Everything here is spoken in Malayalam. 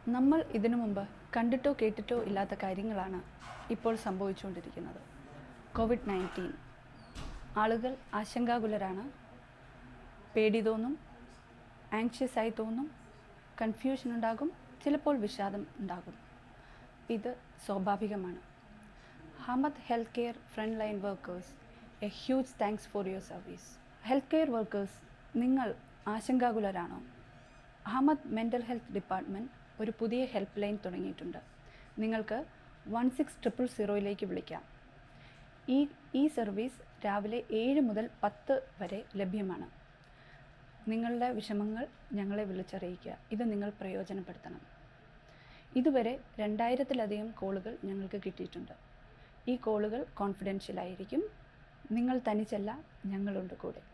നമ്മൾ ഇതിനു മുമ്പ് കണ്ടിട്ടോ കേട്ടിട്ടോ ഇല്ലാത്ത കാര്യങ്ങളാണ് ഇപ്പോൾ സംഭവിച്ചുകൊണ്ടിരിക്കുന്നത് കോവിഡ് നയൻറ്റീൻ ആളുകൾ ആശങ്കാകുലരാണ് പേടി തോന്നും ആങ്ഷ്യസ് ആയി തോന്നും കൺഫ്യൂഷൻ ഉണ്ടാകും ചിലപ്പോൾ വിഷാദം ഉണ്ടാകും ഇത് സ്വാഭാവികമാണ് Hamad health care front line workers a huge thanks for your service health care workers നിങ്ങൾ ആശങ്കാകുലരാണോ അഹമ്മദ് മെൻ്റൽ ഹെൽത്ത് ഡിപ്പാർട്ട്മെൻറ്റ് ഒരു പുതിയ ഹെൽപ്പ് ലൈൻ തുടങ്ങിയിട്ടുണ്ട് നിങ്ങൾക്ക് വൺ സിക്സ് ട്രിപ്പിൾ സീറോയിലേക്ക് വിളിക്കാം ഈ ഈ സർവീസ് രാവിലെ ഏഴ് മുതൽ പത്ത് വരെ ലഭ്യമാണ് നിങ്ങളുടെ വിഷമങ്ങൾ ഞങ്ങളെ വിളിച്ചറിയിക്കുക ഇത് നിങ്ങൾ പ്രയോജനപ്പെടുത്തണം ഇതുവരെ രണ്ടായിരത്തിലധികം കോളുകൾ ഞങ്ങൾക്ക് കിട്ടിയിട്ടുണ്ട് ഈ കോളുകൾ കോൺഫിഡൻഷ്യൽ ആയിരിക്കും നിങ്ങൾ തനിച്ചല്ല ഞങ്ങളുണ്ട് കൂടെ